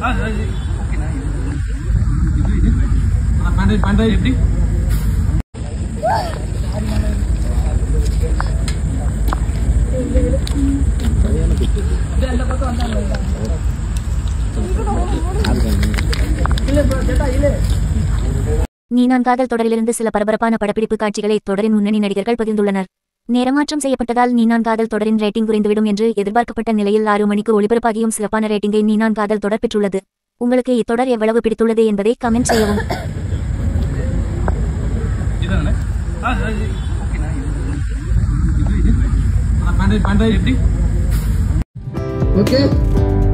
பண்றது எப்படி நீ நான் காதல் தொடரிலிருந்து சில பரபரப்பான படப்பிடிப்பு காட்சிகளை தொடரின் முன்னணி நடிகர்கள் பகிர்ந்துள்ளனர் நேரமாற்றம் செய்யப்பட்டதால் நீ நான் காதல் தொடரின் ரேட்டிங் குறைந்துவிடும் என்று எதிர்பார்க்கப்பட்ட நிலையில் ஆறு மணிக்கு ஒளிபரப்பாகியும் சிறப்பான ரேட்டிங்கை நீ நான் காதல் தொடர் பெற்றுள்ளது உங்களுக்கு இத்தொடர் எவ்வளவு பிடித்துள்ளது என்பதை கமெண்ட் செய்யவும் இதானே பண்றது பண்றது எப்படி ஓகே